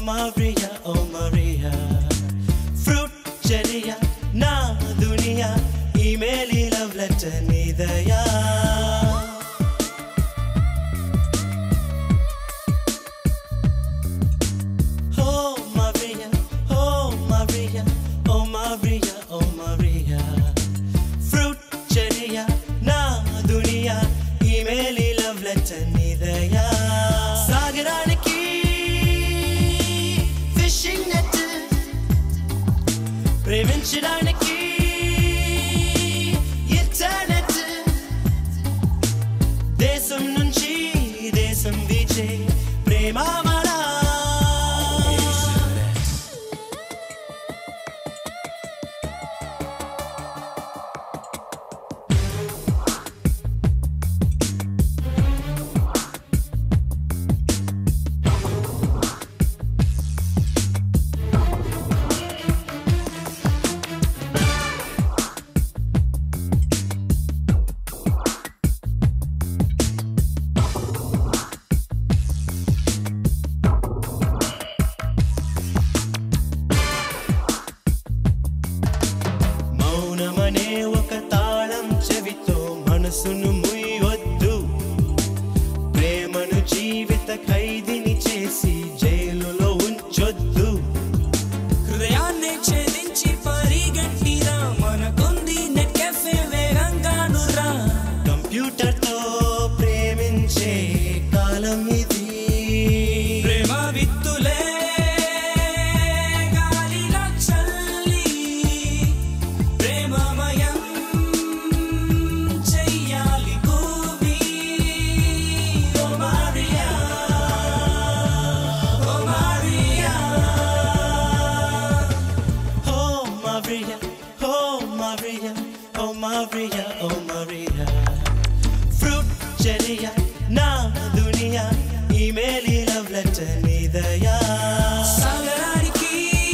Maria, oh Maria. Fruit చెరియా నా దునియా ఈమెయిల్ లవ్ లెటర్ నీదయా Oh Maria, oh Maria, oh Maria, oh Maria. Fruit చెరియా నా దునియా ఈమెయిల్ లవ్ లెటర్ నీదయా సాగరానికి ఫిషింగ్ నెట్ ప్రేమించడానికి ఇంటర్నెట్ దేశం నుంచి దేశం వీచే ప్రేమ మరా మౌనమనే ఒక తాళం చెవితో మనసును ముయ్యొద్దు ప్రేమను జీవిత ఖైదీని చేసి జైలులో ఉంచొద్దు హృదయాన్ని ఛేదించి పరిగెట్టిరా మనకుంది నెట్ కెఫే వేగంగాను రా కంప్యూటర్తో ప్రేమించే కాలం ఇది ప్రేమ విత్తులే గాలిలో చల్లి ప్రేమమయం చెయ్యాలి భూమి oh Maria oh Maria Oh Maria, oh Maria, oh Maria, oh Maria. Fruit చెరియా నా దునియా ఈమెయిల్ లవ్ లెటర్ నీదయా సాగరానికి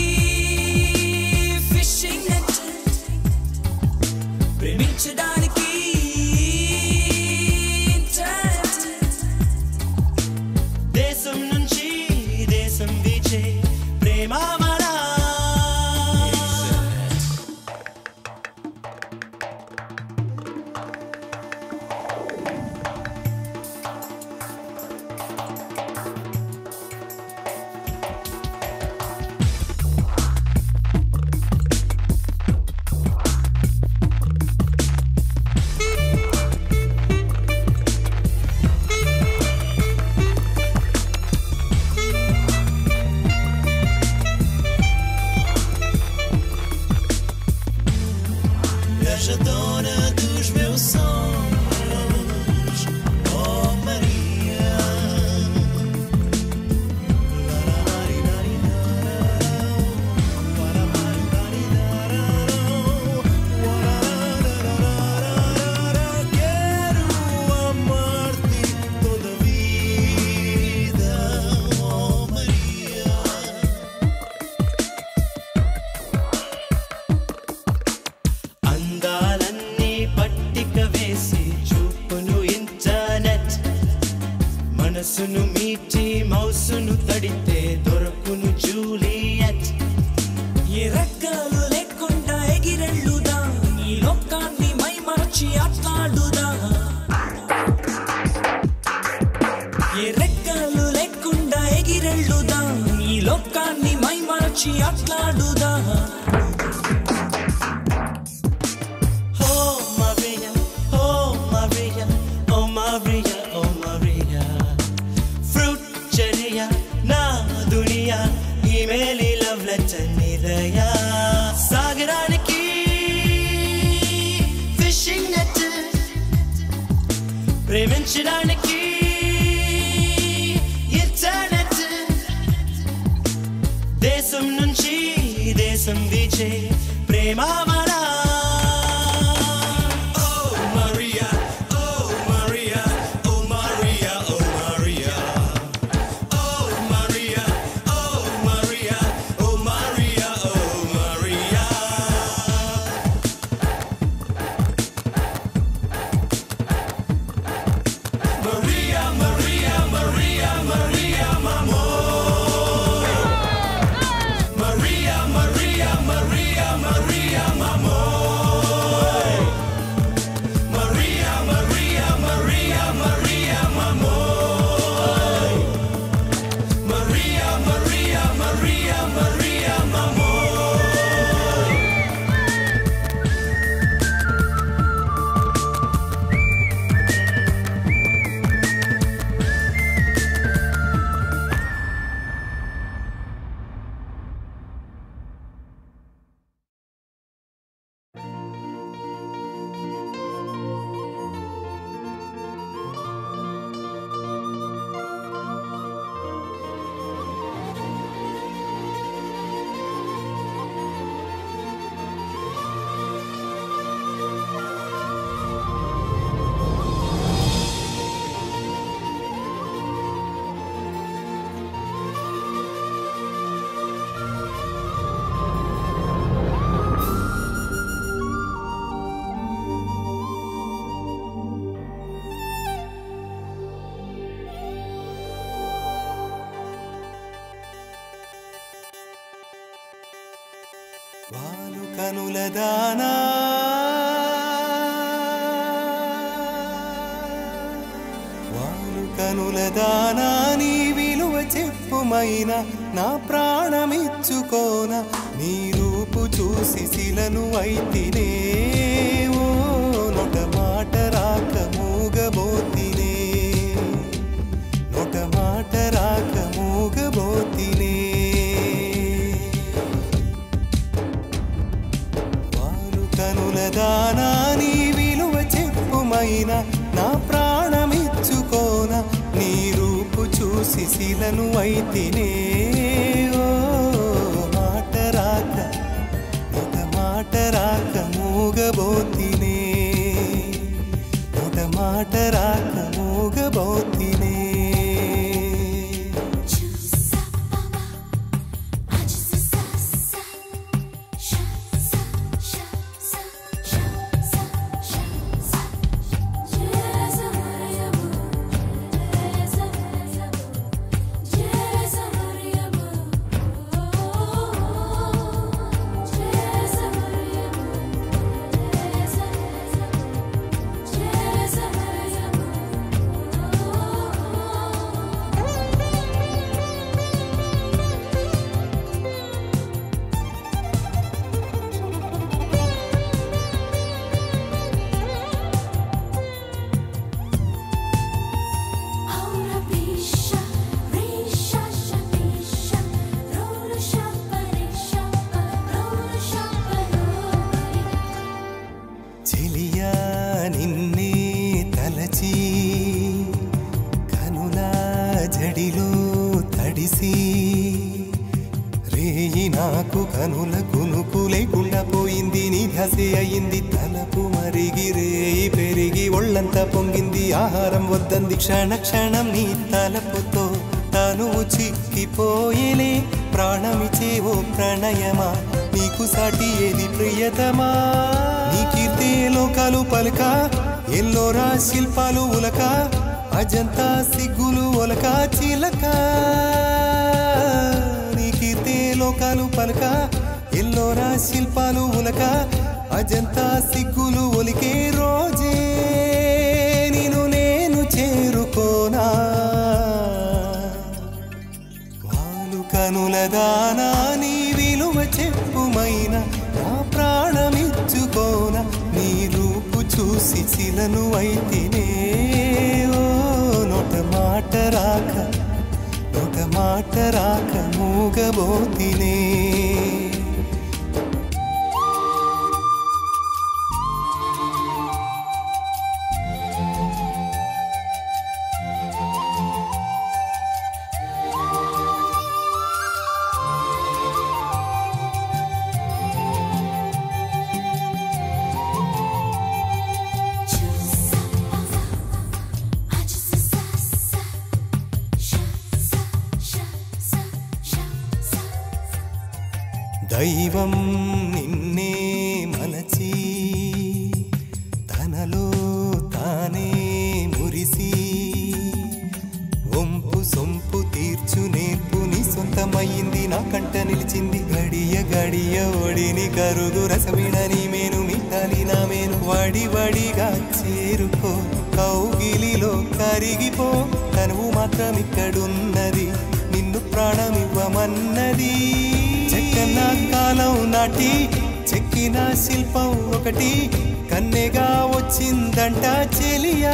ఫిషింగ్ నెట్ ప్రేమించడానికి ఇంటర్నెట్. దేశం నుంచి దేశం వీచే ప్రేమ మరా Viajadora dos meus sonhos, oh Maria. Quero amar-te toda a vida, oh Maria. అందాలన్నీ పట్టిక వేసి చూపును ఇంటర్నెట్ మనసును మీటి మౌసును తడితే దొరకును జూలియట్ ఏ రెక్కలు లేకుండా ఎగిరెళ్ళుదా ఈ లోకాన్ని మై మరచి ఆట్లాడుదా ఏ రెక్కలు లేకుండా ఎగిరెళ్ళుదా ఈ లోకాన్ని మై మరచి ఆట్లాడుదా Oh Maria, oh Maria, oh Maria, oh Maria. Fruit చెరియా నా దునియా ఈమెయిల్ లవ్ లెటర్ నీదయా సాగరానికి ఫిషింగ్ నెట్ ప్రేమించడానికి ఇంటర్నెట్ దేశం నుంచి దేశం వీచే ప్రేమ మరా Oh Maria, oh Maria, oh Maria, oh Maria. Oh Maria, oh Maria, oh Maria, oh Maria. Maria, Maria, Maria, Maria, my amor. వాలు కనుల దానా వాలు కనుల దానా నీ విలువ చెప్పుమైన నా ప్రాణమిచ్చుకోన నీ రూపు చూసి శిలను అయితినే ఓ నొట మాట రాక మూగబోతినే నొట మాట రాక మూగబోతినే వారు కనుల దానా నీ విలువ చెప్పుమైన నా ప్రాణమిచ్చుకోన నీ రూపు చూసి శిలను అయితినే ఓ మాట రాక ఒక మాట రాక మూగబోతినే ఒక మాట రాక మూగబోతినే చెలియా నిన్నే తలచి కనుల జడిలో తడిసి రేయి నాకు కనుల కునుకు లేకుండా పోయింది నీ ధసే అయింది తలపు మరిగి రేయి పెరిగి ఒళ్ళంతా పొంగింది ఆహారం వద్దంది క్షణ క్షణం నీ తలపుతో తనువు చిక్కిపోయేలే ప్రాణమిచే ఓ ప్రణయమా నీకు సాటి ఏది ప్రియతమా నీ కీర్తి లోకాలు పలుక ఎల్లోరా శిల్పాలు ఉలక అజంతా సిగ్గులు ఒలక చిలక నీ కీర్తి లోకాలు పలుక ఎల్లోరా శిల్పాలు ఉలక అజంతా సిగ్గులు ఒలికే రోజే నేను నేను చేరుకోనా వాలు కనుల దానా నీ విలువ చెప్పుమైన నా ప్రాణమిచ్చుకోన నీ రూపు చూసి శిలను అయితేనే ఓ నొట మాట రాక నొట మాట రాక మూగబోతినే దైవం నిన్నే మలచి తనలో తానే మురిసి వంపు సొంపు తీర్చు నేర్పు నీ సొంతమయ్యింది నా కంట నిలిచింది గడియ గడియ ఒడిని కరుగు రసమిడని మేను మిట్టాలి నా మేను వడి వడిగా చేరుకో కౌగిలిలో కరిగిపో తనువు మాత్రం ఇక్కడున్నది నిన్ను ప్రాణమివ్వమన్నది చెక్కన కాలం నాటి చెక్కిన శిల్పం ఒకటి కన్నెగా వచ్చిందంట చెలియా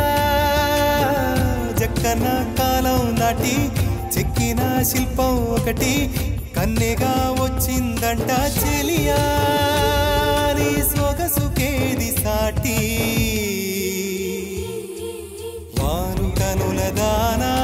జక్కన కాలం నాటి చెక్కిన శిల్పం ఒకటి కన్నెగా వచ్చిందంట చెలియా నీ సొగసుకేది సాటి వారు కనుల దానా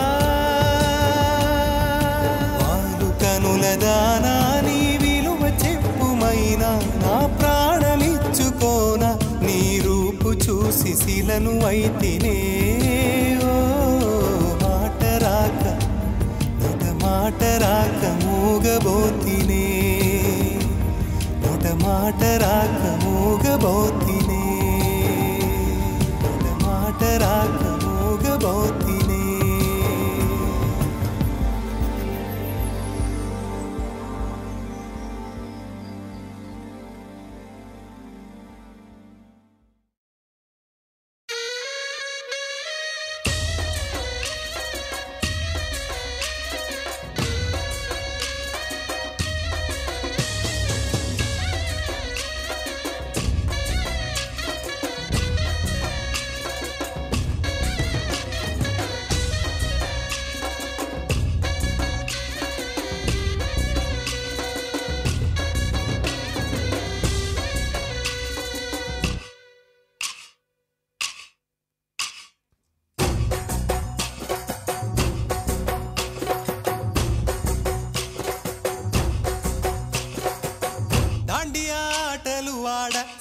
వారు కనుల దానా నీ విలువ చెప్పుమైన నా ప్రాణమిచ్చుకోన నీ రూపు చూసి శిలను అయితేనే ఓ మాట రాక నొట మాట రాక మూగబోతినే నొట మాట రాక మూగబోతినే నొట మాట రాక మూగబోతినే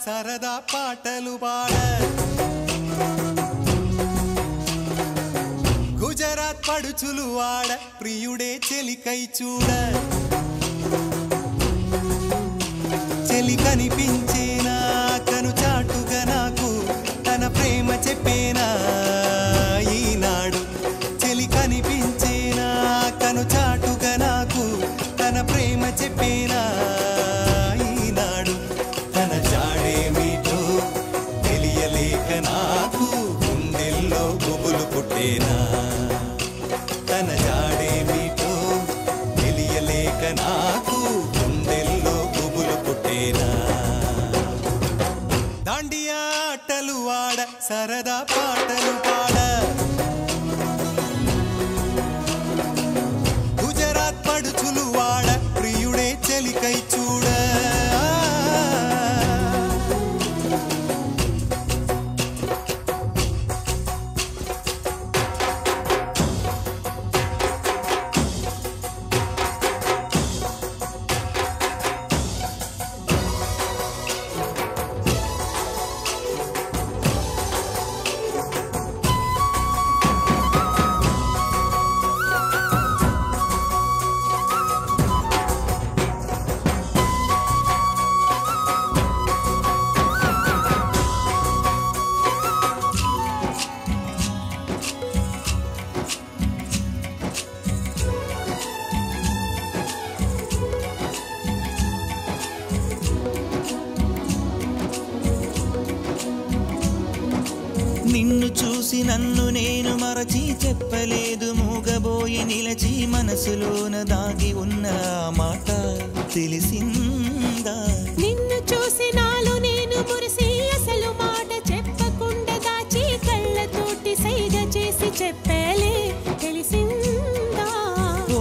సరదా పాటలు పాడ గుజరాత్ పడుచులు వాడ ప్రియుడే చెలికై చూడ చెలి కనిపించేనా కను చాటుగా నాకు తన ప్రేమ చెప్పేనా ఈనాడు చెలి కనిపించేనా కను చాటుగా నాకు తన ప్రేమ చెప్పేనా ఈనాడు తన జాడేమిటో తెలియలేక నాకు గుండెల్లో గుబులు పుట్టేనా తన జాడేమిటో తెలియలేక నాకు గుండెల్లో గుబులు పుట్టేనా దాండియా ఆటలు వాడ సరదా పాటలు పాడ గుజరాత్ పడుచులు వాడ ప్రియుడే చెలికై చూడ నిన్ను చూసి నన్ను నేను మరచి చెప్పలేదు మూగబోయి నిలచి మనసులోన దాగి ఉన్న ఆ మాట తెలిసిందా నిన్ను చూసి నాలో నేను మురిసి అసలు మాట చెప్పకుండా దాచి కళ్ళతోటి సైగ చేసి చెప్పలే తెలిసిందా ఓ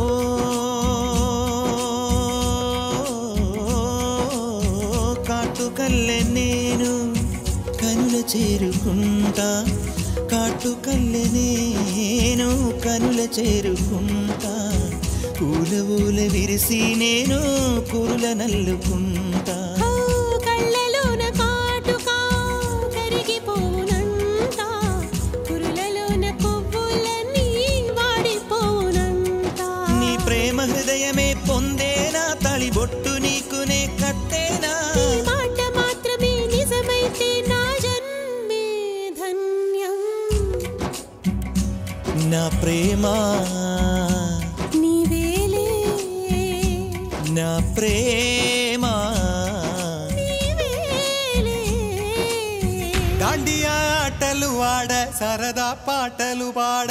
కాటుకల్లె నేను కనుల చేరుకుంటా కాటుకల్లె నేను కనుల చేరుకుంటా పూల ఊల విరిసి నేను కురుల నల్లుకుంటా ఓ కళ్ళలోన కాటుకా కరిగిపోనంట కురులలోన పువ్వులన్నీ వాడిపోనంట నీ ప్రేమ హృదయమే పొందేనా తళిబొట్టు నీకునే కట్టేనా ఈ మాట మాత్రమే నిజమైతే నా జన్మే ధన్యం నా ప్రేమ నీవేలే నా ప్రేమ నీవేలే దాండియా ఆటలు వాడ సరదా పాటలు పాడ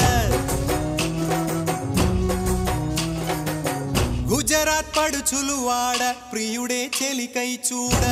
గుజరాత్ పడుచులు వాడ ప్రియుడే చెలికై చూడ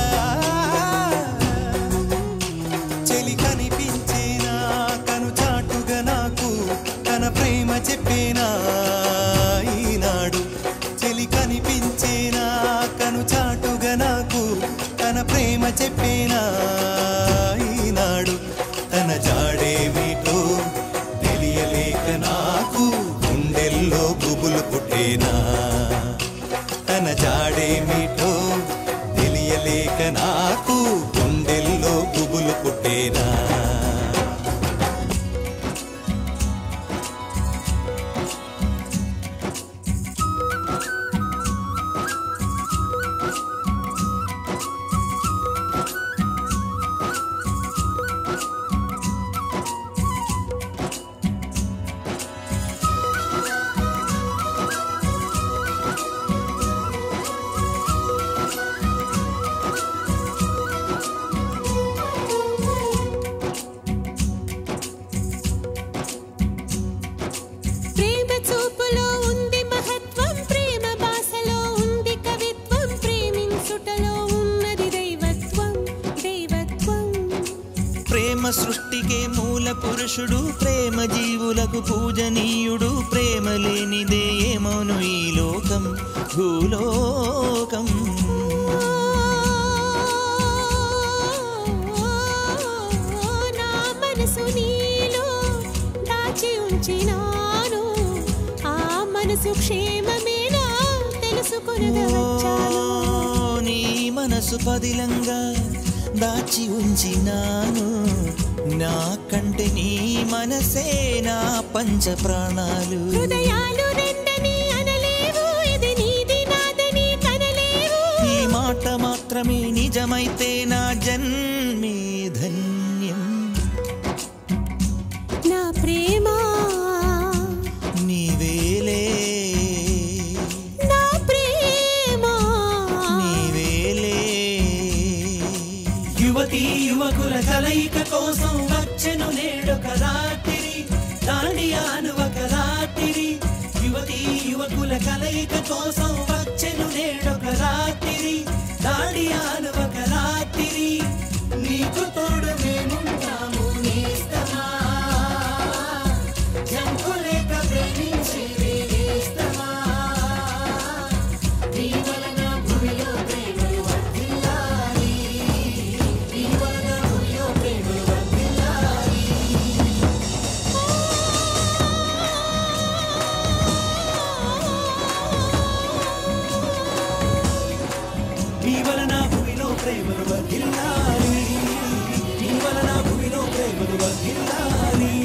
చెలి కనిపించేనా కను చాటుగా నాకు తన ప్రేమ చెప్పేనా ఈనాడు చెలి కనిపించేనా కను చాటుగా నాకు తన ప్రేమ చెప్పేనా ఈనాడు తన జాడేమిటో తెలియలేక నాకు గుండెల్లో గుబులు పుట్టేనా తన జాడేమిటో తెలియలేక నాకు గుండెల్లో గుబులు పుట్టేనా ప్రేమ చూపులో ఉంది మహత్వం ప్రేమ భాషలో ఉంది కవిత్వం ప్రేమించుటలో ఉన్నది దైవత్వం దైవత్వం ప్రేమ సృష్టికే మూల పురుషుడు ప్రేమ జీవులకు పూజనీయుడు ప్రేమ లేనిదే ఏమోను ఈ లోకం భూలోకం నా మనసు నీలో దాచి ఉంచినాను ఆ మనసు క్షేమమేనా తెలుసుకొనగా వచ్చాను నీ మనసు పదిలంగా దాచి ఉంచినాను నా కంటే నీ మనసే నా పంచ ప్రాణాలు హృదయాలు రెండని అనలేవు ఇది నీది నాదని కనలేవు ఈ మాట మాత్రమే నిజమైతే నా జన్మే ధన్యం నా ప్రేమ నీవేలే నా ప్రేమ నీవేలే యువతి యువకుల కలయిక కోసం వచ్చెను నేడొక రాత్రి దాండియాను ఒక రాత్రి యువతి యువకుల కలయిక కోసం వచ్చెను నేడొక రాత్రి దాండియాను ఒక రాత్రి నీకు తోడు మేముంటాము నేస్తమా జంకులేక ప్రేమించి వేస్తమా నీ వలన భూమిలో ప్రేమలు వర్ధిల్లాలి నీ వలన భూమిలో ప్రేమలు వర్ధిల్లాలి నీ వలన భూమిలో ప్రేమలు వర్ధిల్లాలి నీ వలన భూమిలో ప్రేమలు వర్ధిల్లాలి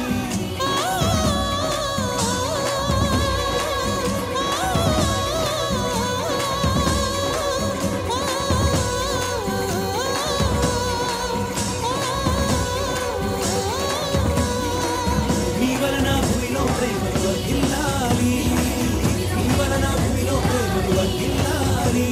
నీ వలన భూమిలో ప్రేమలు వర్ధిల్లాలి నీ వలన భూమిలో ప్రేమలు వర్ధిల్లాలి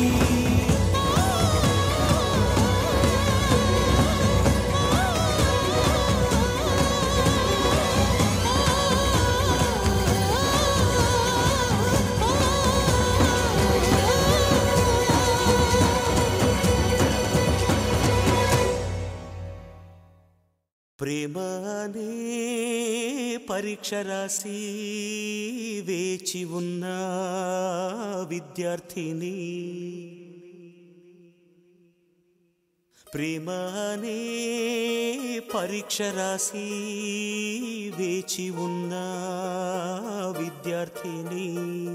ప్రేమ అనే పరీక్ష రాసి వేచి ఉన్న విద్యార్థిని ప్రేమ అనే పరీక్ష రాసి వేచి ఉన్న విద్యార్థిని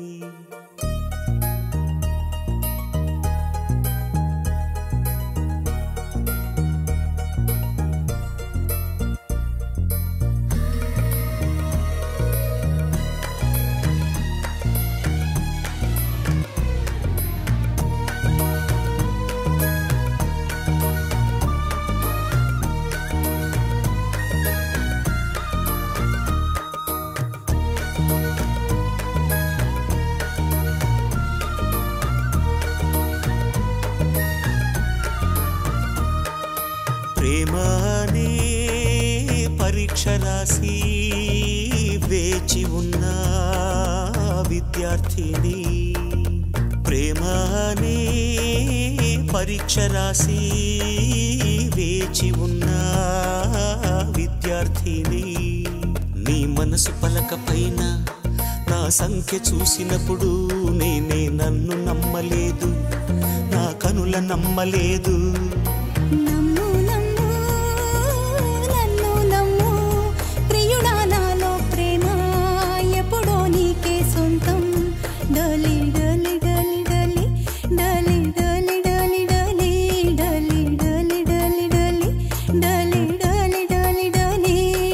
ప్రేమ అనే పరీక్ష రాసి వేచి ఉన్న విద్యార్థిని ప్రేమ అనే పరీక్ష రాసి వేచి ఉన్న విద్యార్థిని నీ మనసు పలక పైన నా సంఖ్య చూసినప్పుడు నేనే నన్ను నమ్మలేదు నా కనుల నమ్మలేదు నమ్ము నమ్ము నన్ను నమ్ము ప్రియుడా నాలో ప్రేమ ఎప్పుడో నీకే సొంతం డలి డలి డలి డలి డలి డలి డలి డలి డలి డలి డలి డలి డలి డలి డలి డలి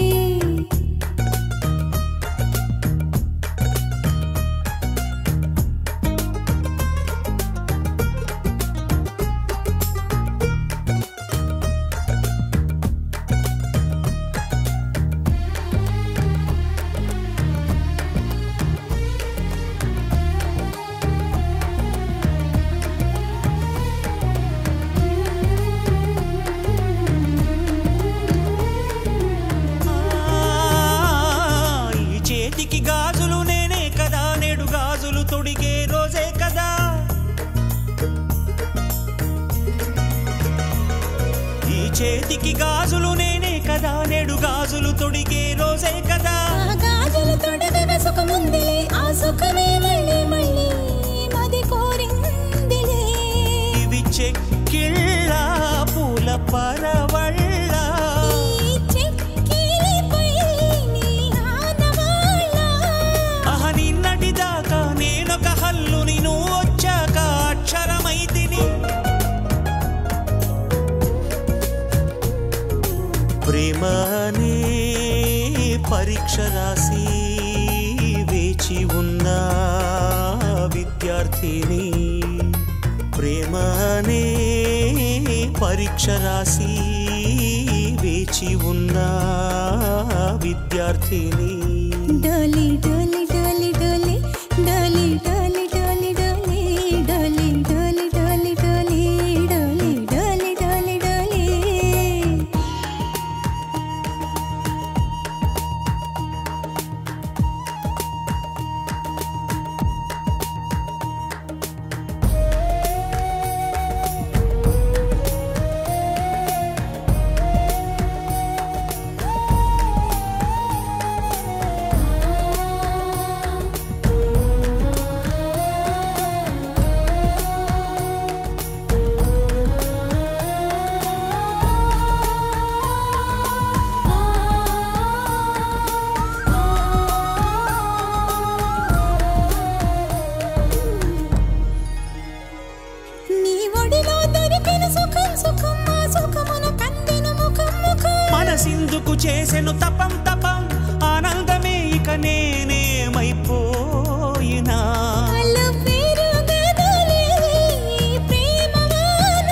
ఆ, ఈ చేతికి గాజులు నేనే కదా నేడు గాజులు తొడిగే రోజే కదా ఈ చేతికి గాజులు నేనే కదా నేడు గాజులు తొడిగే రోజే కదా ఆ గాజులు తొడగగా సుఖముందిలే ఆ సుఖమే మళ్ళీ మళ్ళీ మది కోరిందిలే ఇవి చెక్కిళ్ళ పూల పరవళ్ళ ఈ చెక్కిలిపై నీ ఆనవాళ్ళ అహ నిన్నటి దాకా నేనొక హల్లుని నువ్వు వచ్చాక అక్షరమైతిని పరీక్ష రాసి వేచి ఉన్న విద్యార్థిని ప్రేమనే పరీక్ష రాసి వేచి ఉన్న విద్యార్థిని డోలి డోలి డోలి డోలి డోలి డోలి డోలి డోలి డోలి డోలి డోలి డోలి డోలి డోలి డోలి డోలి నీ ఒడిలో దొరికిన సుఖం సుఖం ఆ సుఖమున కందిన ముఖం ముఖం మనసిందుకు చేసెను తపం తపం ఆనందమే ఇక నేనేమైపోయినా అల్లు పేరు గదలే ప్రేమవాన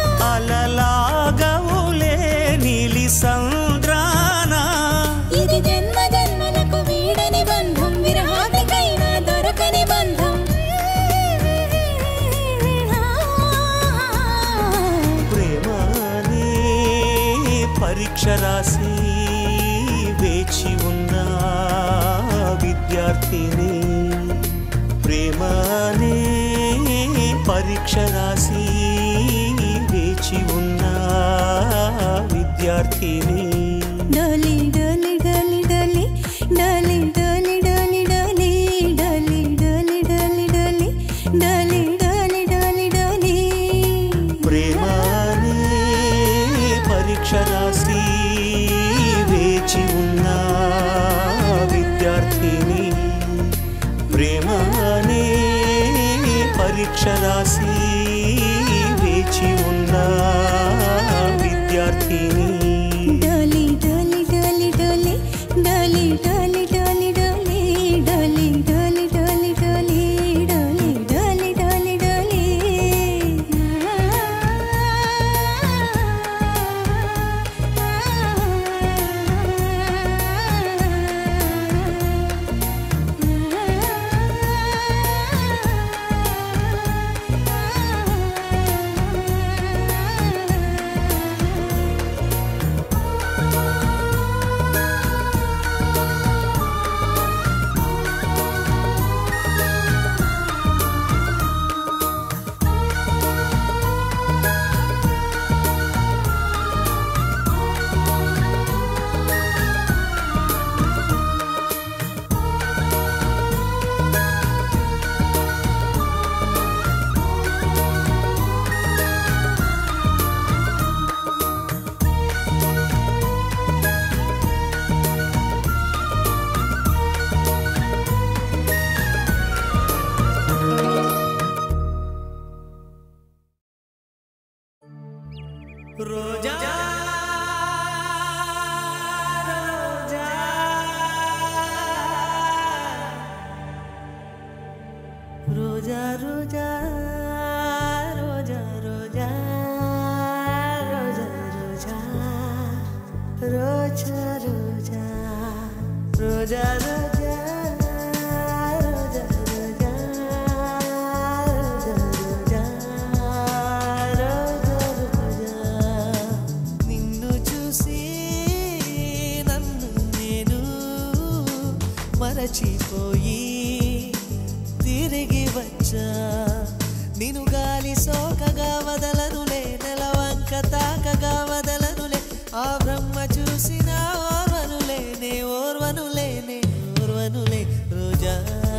అలలాగవులే నీలి సంద్రాన ఇది జన్మ జన్మలకు వీడని బంధం విరహానికైనా దొరకని బంధం ప్రేమనే పరీక్ష రాసి వేచి ఉన్న విద్యార్థిని ప్రేమనే పరీక్ష రాసి వేచి ఉన్న విద్యార్థిని డోలి డోలి డోలి డోలి డోలి డోలి డోలి డోలి డోలి డోలి డోలి డోలి డోలి డోలి డోలి డోలి ప్రేమనే పరీక్ష రాసి వేచి ఉన్న విద్యార్థిని ప్రేమనే పరీక్ష రాసి వేచి ఉన్న విద్యార్థిని డోలి డోలి డోలి డోలి డోలి డోలి డోలి డోలి డోలి డోలి డోలి డోలి డోలి డోలి డోలి రోజా రోజా రోజా రోజా రోజా రోజా రోజా రోజా రోజా రోజా రోజా రోజా రోజా రోజా నిన్ను చూసి నన్ను నేను మరచిపోయి తిరిగి వచ్చా నిన్ను గాలి సోకగా వదలనులే నెలవంక తాకగా వదలనులే ఆ బ్రహ్మ చూసిన ఓర్వనులే నే ఓర్వనులే నే ఓర్వనులే రోజా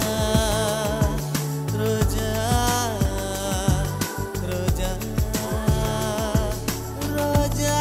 రోజా రోజా రోజా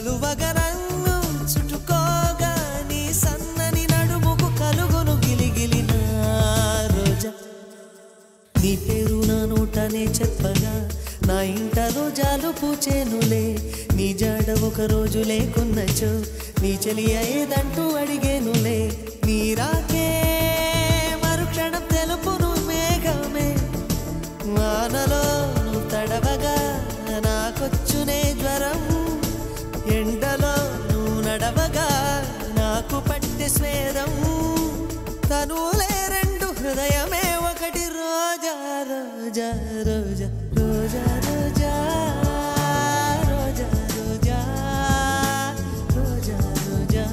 చలువగా నన్ను చుట్టుకోగా నీ సన్నని నడుముకు కలుగును గిలిగిలిన రోజా నీ పేరు నా నోటనే చెప్పగా నా ఇంట రోజాలు పూచేనులే నీ జాడ ఒక రోజు లేకున్నచో నీ చెలియ ఏదంటూ అడిగేనులే నీ రాకే మరుక్షణం తెలుపును మేఘమే వానలో నువ్వు తడవగా నాకొచ్చునే జ్వరం ఎండలో నువ్వు నడవగా నాకు పట్టె స్వేదం తనులే రెండు హృదయమే ఒకటి రోజా రోజా రోజా రోజా రోజా రోజా రోజా రోజా రోజా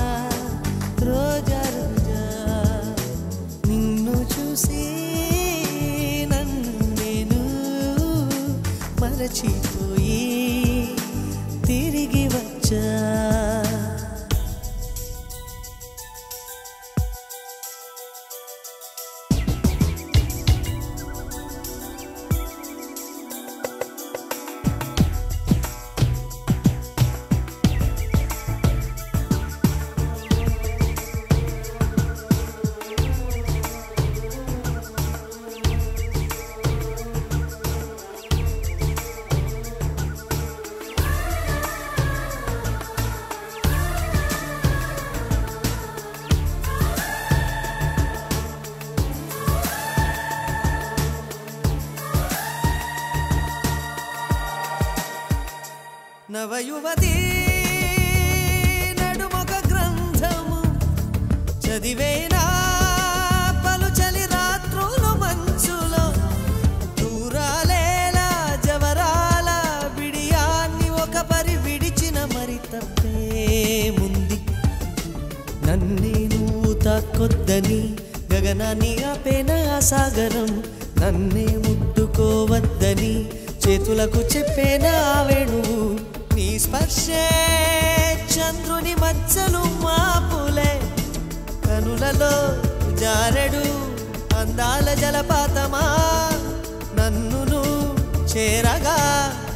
రోజా రోజా నిన్ను చూసి నన్ను నేను మరచిపోయి తిరిగి వచ్చా నవయువతి నడుమొక గ్రంథము చదివేనా పలుచలి రాత్రులు మంచులో దూరాలేలా జవరాల బిడియాన్ని ఒక పరి విడిచిన మరి తప్పేముంది నన్నే నువ్వు తాకొద్దని గగనాన్ని ఆపేన ఆ సాగరం నన్నే ముట్టుకోవద్దని చేతులకు చెప్పేన ఆ వేణువు నీ స్పర్శే చంద్రుని మచ్చలు మాపులే కనులలో జారెడు అందాల జలపాతమా నన్ను నువ్వు చేరగా